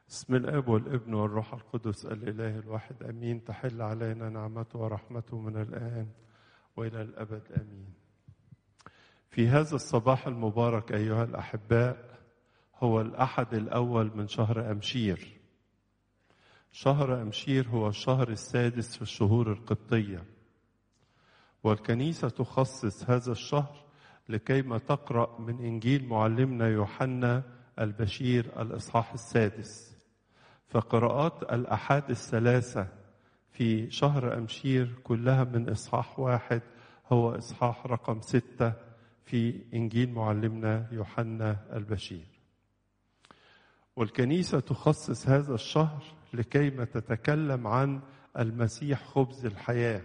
بسم الاب والابن والروح القدس الاله الواحد امين تحل علينا نعمته ورحمته من الان والى الابد امين. في هذا الصباح المبارك ايها الاحباء هو الاحد الاول من شهر امشير. شهر امشير هو الشهر السادس في الشهور القبطيه. والكنيسه تخصص هذا الشهر لكيما تقرا من انجيل معلمنا يوحنا البشير الاصحاح السادس. فقراءات الأحاد الثلاثة في شهر أمشير كلها من إصحاح واحد هو إصحاح رقم ستة في إنجيل معلمنا يوحنا البشير والكنيسة تخصص هذا الشهر لكيما تتكلم عن المسيح خبز الحياة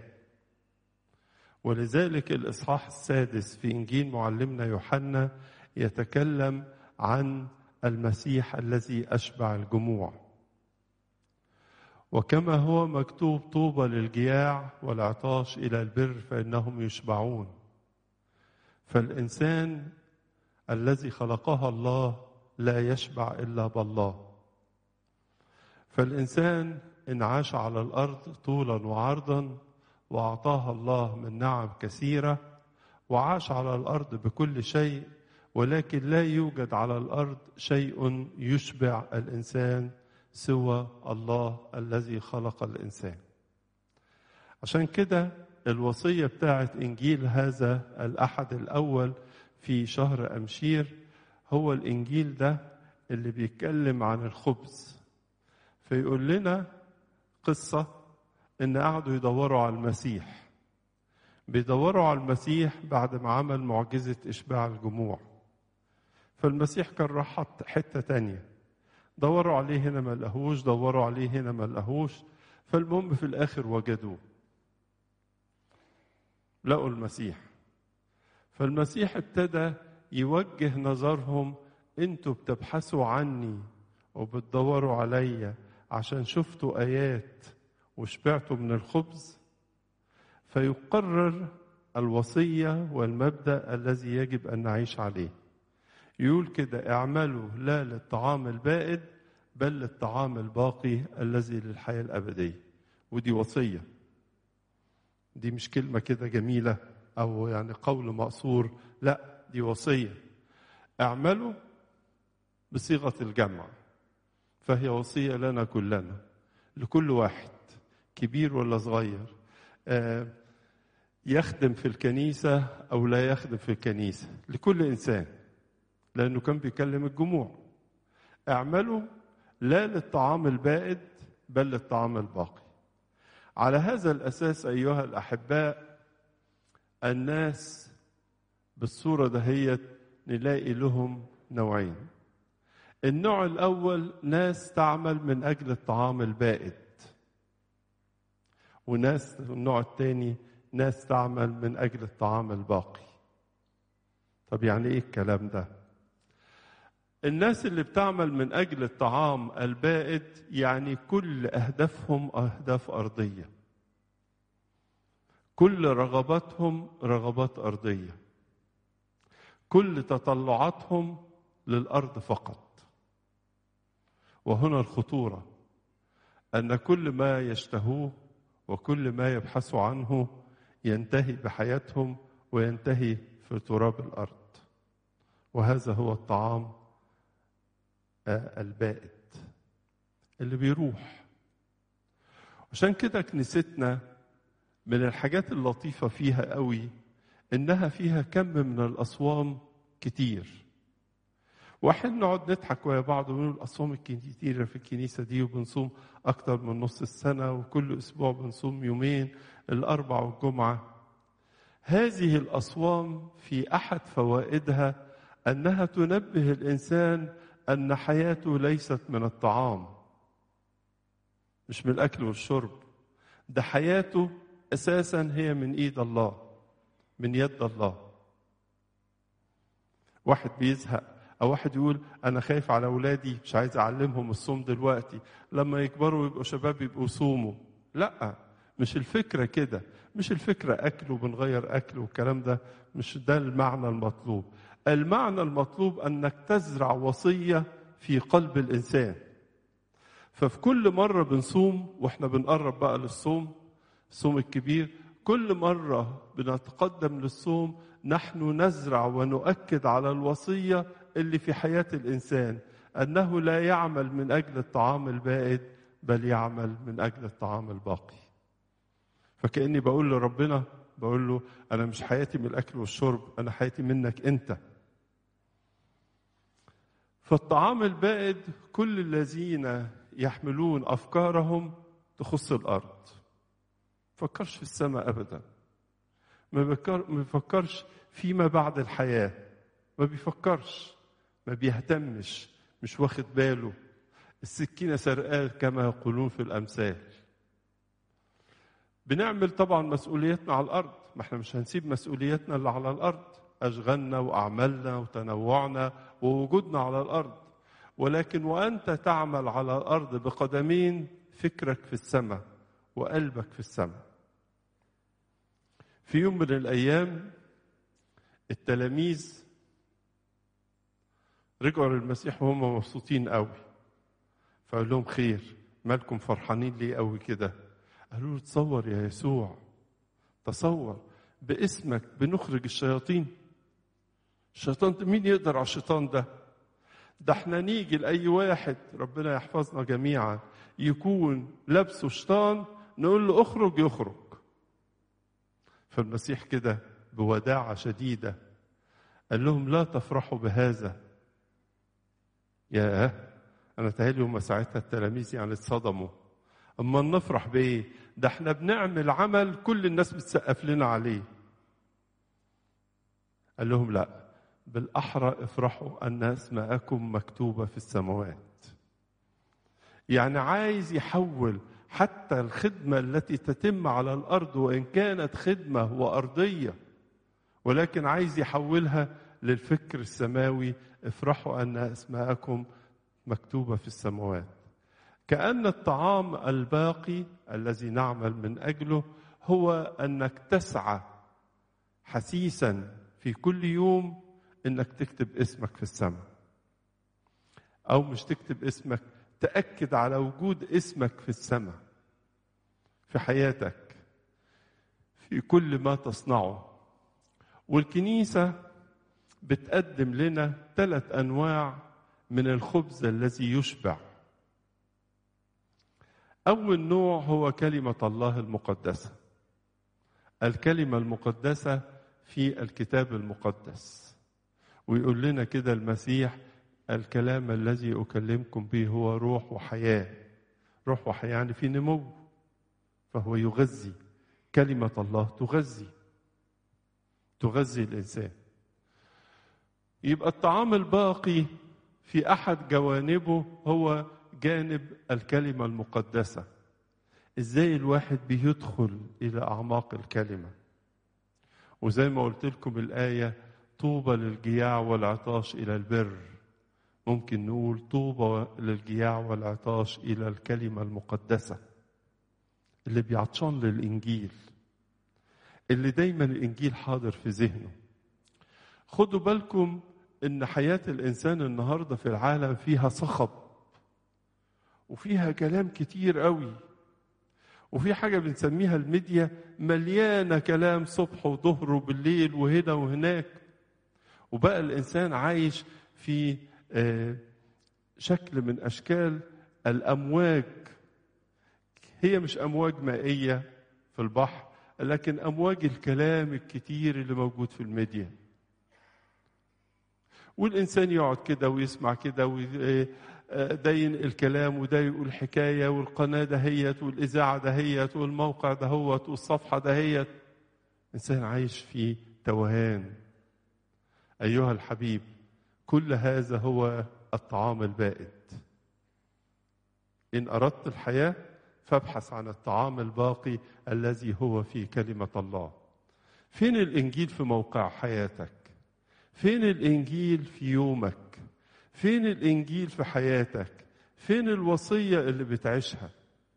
ولذلك الإصحاح السادس في إنجيل معلمنا يوحنا يتكلم عن المسيح الذي أشبع الجموع وكما هو مكتوب طوبى للجياع والعطاش الى البر فانهم يشبعون فالانسان الذي خلقها الله لا يشبع الا بالله فالانسان ان عاش على الارض طولا وعرضا واعطاها الله من نعم كثيره وعاش على الارض بكل شيء ولكن لا يوجد على الارض شيء يشبع الانسان سوى الله الذي خلق الانسان عشان كده الوصيه بتاعت انجيل هذا الاحد الاول في شهر امشير هو الانجيل ده اللي بيتكلم عن الخبز فيقول لنا قصه ان قعدوا يدوروا على المسيح بيدوروا على المسيح بعد ما عمل معجزه اشباع الجموع فالمسيح كان راح حته تانيه دوروا عليه هنا ما لقاهوش دوروا عليه هنا ما لقاهوش فالمهم في الاخر وجدوه لقوا المسيح فالمسيح ابتدى يوجه نظرهم انتوا بتبحثوا عني وبتدوروا عليا عشان شفتوا ايات وشبعتوا من الخبز فيقرر الوصيه والمبدا الذي يجب ان نعيش عليه يقول كده اعملوا لا للطعام البائد بل للطعام الباقي الذي للحياة الأبدية ودي وصية دي مش كلمة كده جميلة أو يعني قول مقصور لا دي وصية اعملوا بصيغة الجمع فهي وصية لنا كلنا لكل واحد كبير ولا صغير آه يخدم في الكنيسة أو لا يخدم في الكنيسة لكل إنسان لأنه كان بيكلم الجموع اعملوا لا للطعام البائد بل للطعام الباقي على هذا الأساس أيها الأحباء الناس بالصورة دهيت نلاقي لهم نوعين النوع الأول ناس تعمل من أجل الطعام البائد وناس النوع الثاني ناس تعمل من أجل الطعام الباقي طب يعني إيه الكلام ده؟ الناس اللي بتعمل من اجل الطعام البائد يعني كل اهدافهم اهداف ارضيه كل رغباتهم رغبات ارضيه كل تطلعاتهم للارض فقط وهنا الخطوره ان كل ما يشتهوه وكل ما يبحثوا عنه ينتهي بحياتهم وينتهي في تراب الارض وهذا هو الطعام البائد اللي بيروح عشان كده كنيستنا من الحاجات اللطيفة فيها قوي إنها فيها كم من الأصوام كتير واحد نقعد نضحك ويا بعض ونقول الأصوام الكتيرة في الكنيسة دي وبنصوم أكتر من نص السنة وكل أسبوع بنصوم يومين الأربع والجمعة هذه الأصوام في أحد فوائدها أنها تنبه الإنسان أن حياته ليست من الطعام مش من الأكل والشرب ده حياته أساسا هي من إيد الله من يد الله واحد بيزهق أو واحد يقول أنا خايف على أولادي مش عايز أعلمهم الصوم دلوقتي لما يكبروا ويبقوا شباب يبقوا يصوموا لا مش الفكرة كده مش الفكرة أكل وبنغير أكل والكلام ده مش ده المعنى المطلوب المعنى المطلوب انك تزرع وصيه في قلب الانسان ففي كل مرة بنصوم واحنا بنقرب بقى للصوم الصوم الكبير كل مرة بنتقدم للصوم نحن نزرع ونؤكد على الوصية اللي في حياة الإنسان أنه لا يعمل من أجل الطعام البائد بل يعمل من أجل الطعام الباقي فكأني بقول لربنا بقول له أنا مش حياتي من الأكل والشرب أنا حياتي منك أنت فالطعام البائد كل الذين يحملون أفكارهم تخص الأرض فكرش في السماء أبدا ما بيفكر ما بيفكرش فيما بعد الحياة ما بيفكرش ما بيهتمش مش واخد باله السكينة سرقاه كما يقولون في الأمثال بنعمل طبعا مسؤوليتنا على الأرض ما احنا مش هنسيب مسؤوليتنا اللي على الأرض أشغالنا وأعمالنا وتنوعنا ووجودنا على الأرض ولكن وأنت تعمل على الأرض بقدمين فكرك في السماء وقلبك في السماء في يوم من الأيام التلاميذ رجعوا للمسيح وهم مبسوطين قوي فقال لهم خير مالكم فرحانين ليه قوي كده قالوا له تصور يا يسوع تصور باسمك بنخرج الشياطين الشيطان مين يقدر على الشيطان ده ده احنا نيجي لاي واحد ربنا يحفظنا جميعا يكون لابسه شيطان نقول له اخرج يخرج فالمسيح كده بوداعه شديده قال لهم لا تفرحوا بهذا يا انا تهيألي هم ساعتها التلاميذ يعني اتصدموا اما نفرح بايه ده احنا بنعمل عمل كل الناس بتسقف لنا عليه قال لهم لا بالاحرى افرحوا ان اسماءكم مكتوبه في السماوات يعني عايز يحول حتى الخدمه التي تتم على الارض وان كانت خدمه وارضيه ولكن عايز يحولها للفكر السماوي افرحوا ان اسماءكم مكتوبه في السماوات كأن الطعام الباقي الذي نعمل من أجله هو أنك تسعى حسيسا في كل يوم أنك تكتب اسمك في السماء أو مش تكتب اسمك تأكد على وجود اسمك في السماء في حياتك في كل ما تصنعه والكنيسة بتقدم لنا ثلاث أنواع من الخبز الذي يشبع أول نوع هو كلمة الله المقدسة. الكلمة المقدسة في الكتاب المقدس. ويقول لنا كده المسيح الكلام الذي أكلمكم به هو روح وحياة. روح وحياة يعني في نمو. فهو يغذي. كلمة الله تغذي. تغذي الإنسان. يبقى الطعام الباقي في أحد جوانبه هو جانب الكلمة المقدسة ازاي الواحد بيدخل إلى أعماق الكلمة وزي ما قلت لكم الآية طوبى للجياع والعطاش إلى البر ممكن نقول طوبى للجياع والعطاش إلى الكلمة المقدسة اللي بيعطشان للإنجيل اللي دايما الإنجيل حاضر في ذهنه خدوا بالكم إن حياة الإنسان النهاردة في العالم فيها صخب وفيها كلام كتير قوي وفي حاجة بنسميها الميديا مليانة كلام صبح وظهر وبالليل وهنا وهناك وبقى الإنسان عايش في شكل من أشكال الأمواج هي مش أمواج مائية في البحر لكن أمواج الكلام الكتير اللي موجود في الميديا والإنسان يقعد كده ويسمع كده وي... ده ينقل كلام وده يقول حكاية والقناة دهيت والإذاعة دهيت والموقع دهوت والصفحة دهيت إنسان عايش في توهان أيها الحبيب كل هذا هو الطعام البائد إن أردت الحياة فابحث عن الطعام الباقي الذي هو في كلمة الله فين الإنجيل في موقع حياتك فين الإنجيل في يومك فين الانجيل في حياتك فين الوصيه اللي بتعيشها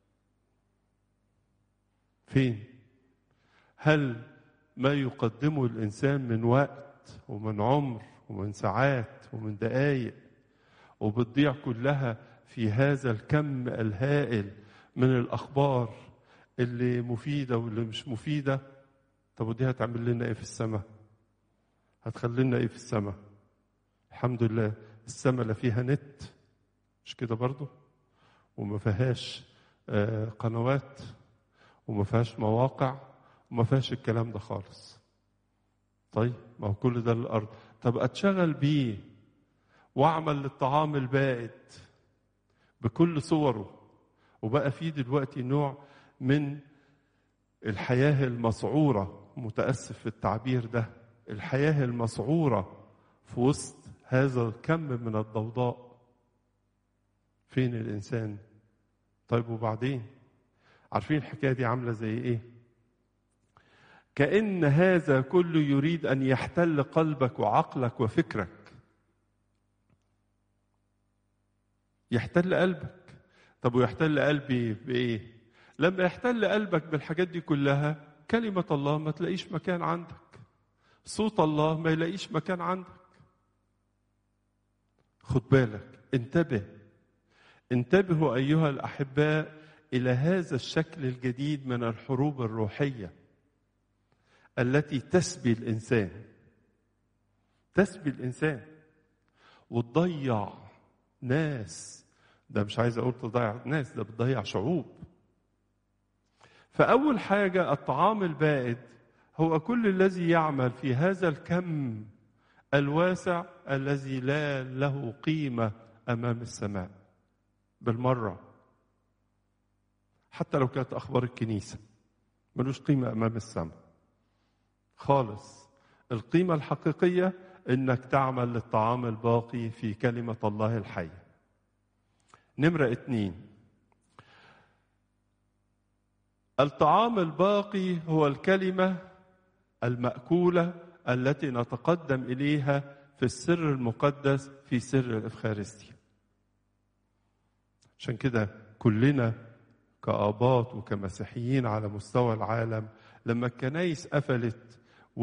فين هل ما يقدمه الانسان من وقت ومن عمر ومن ساعات ومن دقائق وبتضيع كلها في هذا الكم الهائل من الأخبار اللي مفيدة واللي مش مفيدة طب ودي هتعمل لنا إيه في السماء هتخلي لنا إيه في السماء الحمد لله السماء لا فيها نت مش كده برضو وما فيهاش آه، قنوات وما فيهاش مواقع وما فيهاش الكلام ده خالص طيب ما هو كل ده للأرض طب أتشغل بيه وأعمل للطعام البائد بكل صوره وبقى فيه دلوقتي نوع من الحياة المسعورة متأسف في التعبير ده الحياة المسعورة في وسط هذا الكم من الضوضاء فين الإنسان طيب وبعدين عارفين الحكاية دي عاملة زي إيه كأن هذا كله يريد أن يحتل قلبك وعقلك وفكرك يحتل قلبك طب ويحتل قلبي بإيه لما يحتل قلبك بالحاجات دي كلها كلمة الله ما تلاقيش مكان عندك صوت الله ما يلاقيش مكان عندك خد بالك انتبه انتبهوا أيها الأحباء إلى هذا الشكل الجديد من الحروب الروحية التي تسبي الإنسان تسبي الإنسان وتضيع ناس ده مش عايز أقول تضيع ناس ده بتضيع شعوب فأول حاجة الطعام البائد هو كل الذي يعمل في هذا الكم الواسع الذي لا له قيمة أمام السماء بالمرة حتى لو كانت أخبار الكنيسة ملوش قيمة أمام السماء خالص القيمة الحقيقية إنك تعمل للطعام الباقي في كلمة الله الحية نمرة اتنين الطعام الباقي هو الكلمة المأكولة التي نتقدم إليها في السر المقدس في سر الإفخارستيا عشان كده كلنا كآباط وكمسيحيين على مستوى العالم لما الكنايس قفلت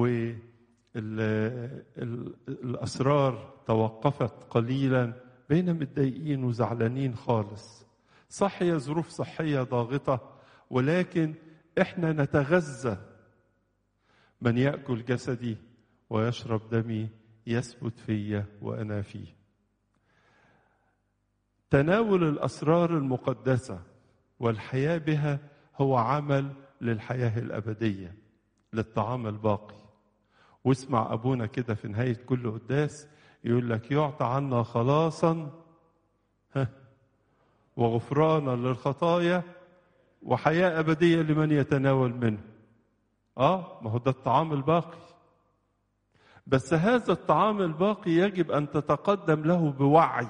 والأسرار توقفت قليلا بين متضايقين وزعلانين خالص صح هي ظروف صحية ضاغطة ولكن احنا نتغذى من يأكل جسدي ويشرب دمي يثبت فيا وأنا فيه تناول الأسرار المقدسة والحياة بها هو عمل للحياة الأبدية للطعام الباقي واسمع أبونا كده في نهاية كل قداس يقول لك يعطى عنا خلاصا ها وغفرانا للخطايا وحياة أبدية لمن يتناول منه آه ما هو ده الطعام الباقي بس هذا الطعام الباقي يجب أن تتقدم له بوعي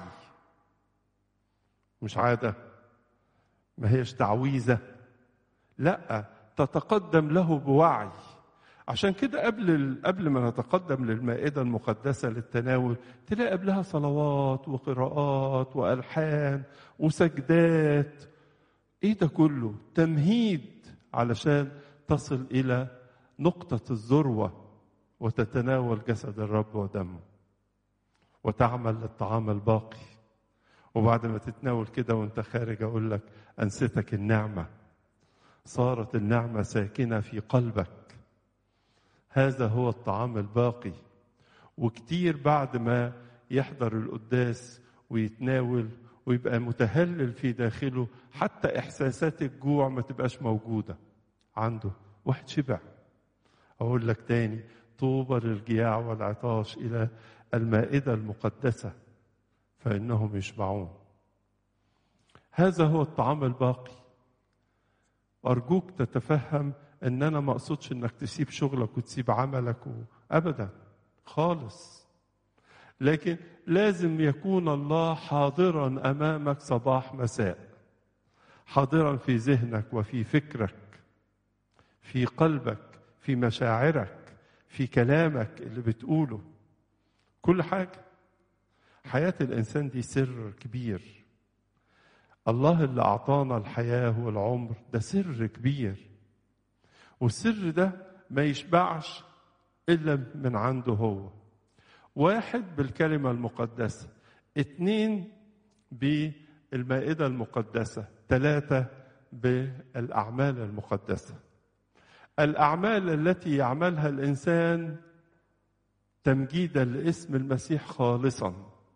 مش عادة ما هيش تعويذة لا تتقدم له بوعي عشان كده قبل قبل ما نتقدم للمائده المقدسه للتناول تلاقي قبلها صلوات وقراءات والحان وسجدات ايه ده كله تمهيد علشان تصل الى نقطه الذروه وتتناول جسد الرب ودمه وتعمل للطعام الباقي وبعد ما تتناول كده وانت خارج اقول لك انستك النعمه صارت النعمه ساكنه في قلبك هذا هو الطعام الباقي وكتير بعد ما يحضر القداس ويتناول ويبقى متهلل في داخله حتى احساسات الجوع ما تبقاش موجوده عنده واحد شبع اقول لك تاني طوبى للجياع والعطاش الى المائده المقدسه فانهم يشبعون هذا هو الطعام الباقي ارجوك تتفهم ان انا ما اقصدش انك تسيب شغلك وتسيب عملك و... ابدا خالص لكن لازم يكون الله حاضرا امامك صباح مساء حاضرا في ذهنك وفي فكرك في قلبك في مشاعرك في كلامك اللي بتقوله كل حاجه حياه الانسان دي سر كبير الله اللي اعطانا الحياه والعمر ده سر كبير والسر ده ما يشبعش الا من عنده هو واحد بالكلمه المقدسه اتنين بالمائدة المقدسة ثلاثة بالأعمال المقدسة الأعمال التي يعملها الإنسان تمجيدا لاسم المسيح خالصا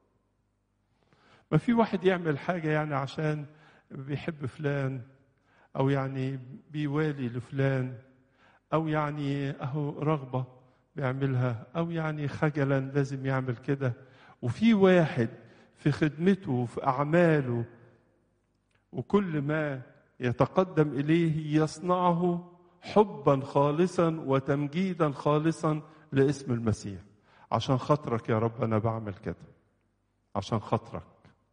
ما في واحد يعمل حاجة يعني عشان بيحب فلان أو يعني بيوالي لفلان أو يعني أهو رغبة بيعملها أو يعني خجلا لازم يعمل كده وفي واحد في خدمته وفي أعماله وكل ما يتقدم إليه يصنعه حبا خالصا وتمجيدا خالصا لاسم المسيح عشان خاطرك يا رب أنا بعمل كده عشان خاطرك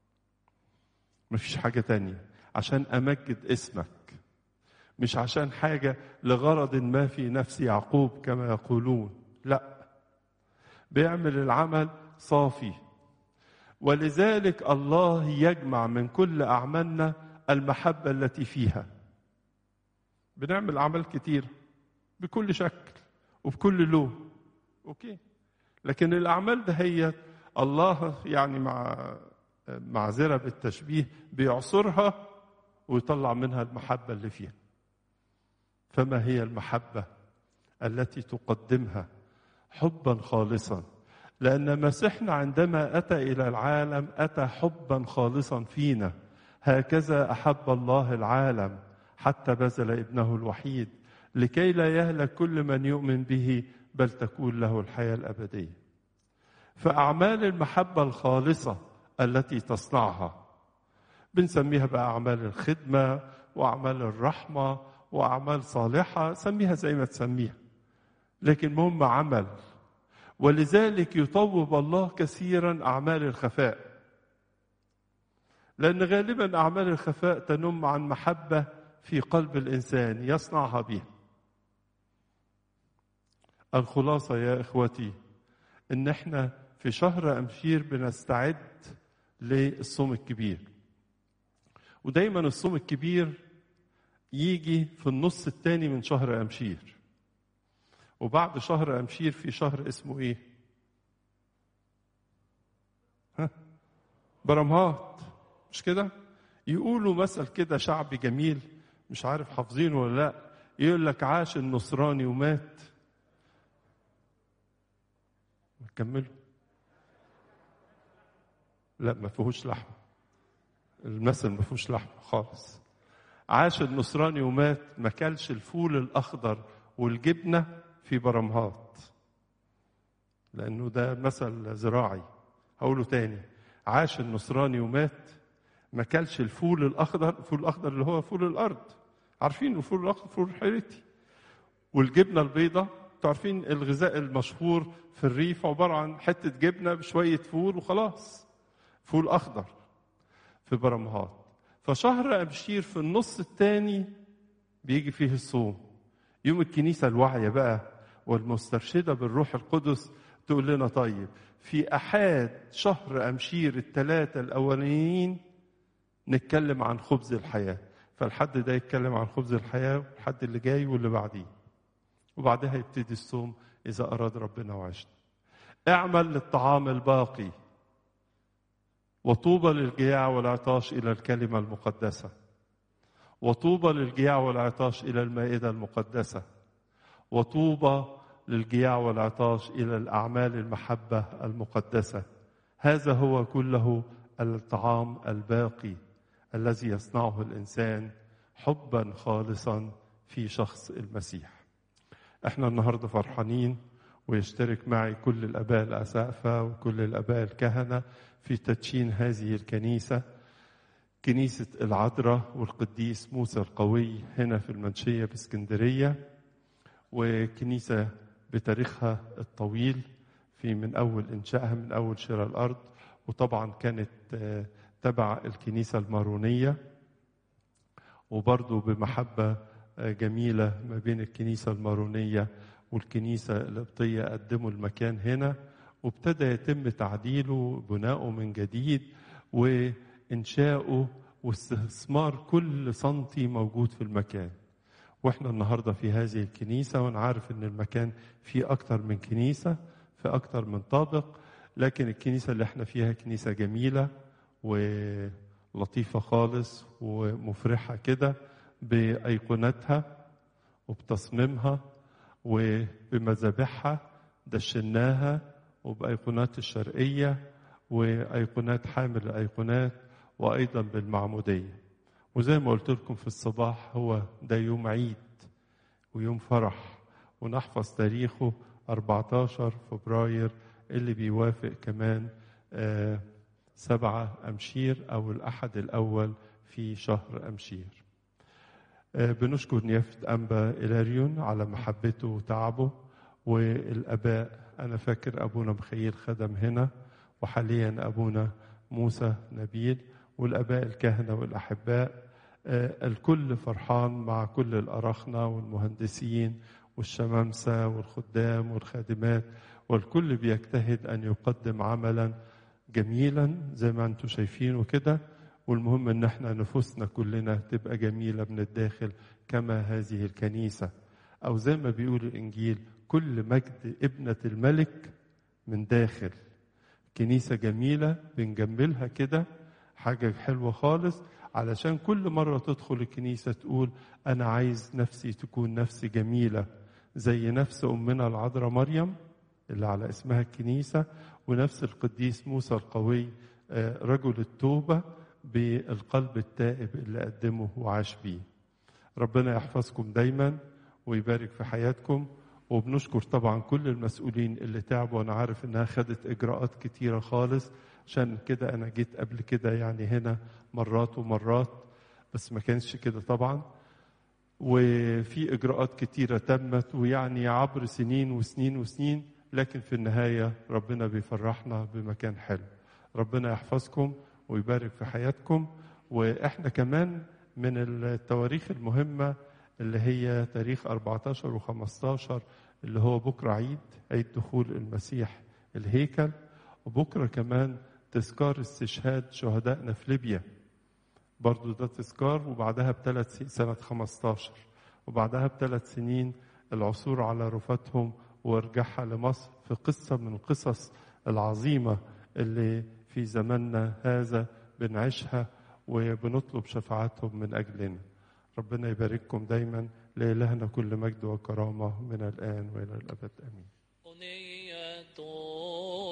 مفيش حاجة تانية عشان أمجد اسمك مش عشان حاجة لغرض ما في نفس يعقوب كما يقولون لا بيعمل العمل صافي ولذلك الله يجمع من كل أعمالنا المحبة التي فيها بنعمل أعمال كتير بكل شكل وبكل لون أوكي لكن الأعمال ده هي الله يعني مع معذرة بالتشبيه بيعصرها ويطلع منها المحبة اللي فيها فما هي المحبة التي تقدمها حبا خالصا لأن مسيحنا عندما أتى إلى العالم أتى حبا خالصا فينا هكذا أحب الله العالم حتى بذل ابنه الوحيد لكي لا يهلك كل من يؤمن به بل تكون له الحياة الأبدية فأعمال المحبة الخالصة التي تصنعها بنسميها بقى أعمال الخدمة وأعمال الرحمة وأعمال صالحة سميها زي ما تسميها لكن مهم عمل ولذلك يطوب الله كثيرا أعمال الخفاء لأن غالبا أعمال الخفاء تنم عن محبة في قلب الإنسان يصنعها بها الخلاصة يا إخوتي إن إحنا في شهر أمشير بنستعد للصوم الكبير ودايما الصوم الكبير يجي في النص الثاني من شهر أمشير وبعد شهر أمشير في شهر اسمه إيه؟ ها؟ برمهات مش كده؟ يقولوا مثل كده شعبي جميل مش عارف حافظينه ولا لا يقول لك عاش النصراني ومات كملوا لا ما فيهوش لحم المثل ما فيهوش لحم خالص عاش النصراني ومات ما كلش الفول الاخضر والجبنه في برمهات لانه ده مثل زراعي هقوله تاني عاش النصراني ومات ما كلش الفول الاخضر الفول الاخضر اللي هو فول الارض عارفين الفول الاخضر فول حيرتي والجبنه البيضاء عارفين الغذاء المشهور في الريف عباره عن حته جبنه بشويه فول وخلاص فول اخضر في برمهات فشهر ابشير في النص الثاني بيجي فيه الصوم يوم الكنيسه الواعيه بقى والمسترشده بالروح القدس تقول لنا طيب في احاد شهر امشير الثلاثه الاولانيين نتكلم عن خبز الحياه فالحد ده يتكلم عن خبز الحياه والحد اللي جاي واللي بعديه وبعدها يبتدي الصوم اذا اراد ربنا وعشنا اعمل للطعام الباقي وطوبى للجياع والعطاش الى الكلمه المقدسه وطوبى للجياع والعطاش الى المائده المقدسه وطوبى للجياع والعطاش الى الاعمال المحبه المقدسه هذا هو كله الطعام الباقي الذي يصنعه الانسان حبا خالصا في شخص المسيح احنا النهارده فرحانين ويشترك معي كل الاباء الاسافه وكل الاباء الكهنه في تدشين هذه الكنيسه كنيسه العذراء والقديس موسى القوي هنا في المنشيه باسكندريه وكنيسه بتاريخها الطويل في من اول انشائها من اول شراء الارض وطبعا كانت تبع الكنيسه المارونيه وبرضه بمحبه جميله ما بين الكنيسه المارونيه والكنيسه القبطيه قدموا المكان هنا وابتدى يتم تعديله بناؤه من جديد وانشاؤه واستثمار كل سنتي موجود في المكان واحنا النهارده في هذه الكنيسه وانا عارف ان المكان فيه اكتر من كنيسه في اكتر من طابق لكن الكنيسه اللي احنا فيها كنيسه جميله لطيفة خالص ومفرحة كده بأيقوناتها وبتصميمها وبمذابحها دشناها وبأيقونات الشرقية وأيقونات حامل الأيقونات وأيضا بالمعمودية وزي ما قلت لكم في الصباح هو ده يوم عيد ويوم فرح ونحفظ تاريخه 14 فبراير اللي بيوافق كمان آه سبعة أمشير أو الأحد الأول في شهر أمشير آه بنشكر نيافة أنبا إلاريون على محبته وتعبه والآباء أنا فاكر أبونا مخيل خدم هنا وحاليا أبونا موسى نبيل والآباء الكهنة والأحباء آه الكل فرحان مع كل الأراخنة والمهندسين والشمامسة والخدام والخادمات والكل بيجتهد أن يقدم عملا جميلا زي ما انتم شايفينه كده والمهم ان احنا نفوسنا كلنا تبقى جميلة من الداخل كما هذه الكنيسة او زي ما بيقول الانجيل كل مجد ابنة الملك من داخل كنيسة جميلة بنجملها كده حاجة حلوة خالص علشان كل مرة تدخل الكنيسة تقول أنا عايز نفسي تكون نفسي جميلة زي نفس أمنا العذراء مريم اللي على اسمها الكنيسة ونفس القديس موسى القوي رجل التوبة بالقلب التائب اللي قدمه وعاش بيه ربنا يحفظكم دايما ويبارك في حياتكم وبنشكر طبعا كل المسؤولين اللي تعبوا وانا عارف انها خدت اجراءات كتيره خالص عشان كده انا جيت قبل كده يعني هنا مرات ومرات بس ما كانش كده طبعا وفي اجراءات كتيره تمت ويعني عبر سنين وسنين وسنين لكن في النهايه ربنا بيفرحنا بمكان حلو ربنا يحفظكم ويبارك في حياتكم واحنا كمان من التواريخ المهمه اللي هي تاريخ 14 و15 اللي هو بكره عيد عيد دخول المسيح الهيكل وبكره كمان تذكار استشهاد شهدائنا في ليبيا برضو ده تذكار وبعدها بثلاث سنة 15 وبعدها بثلاث سنين العثور على رفاتهم وارجاعها لمصر في قصة من القصص العظيمة اللي في زماننا هذا بنعيشها وبنطلب شفاعتهم من أجلنا ربنا يبارككم دايما لإلهنا كل مجد وكرامة من الآن وإلى الأبد آمين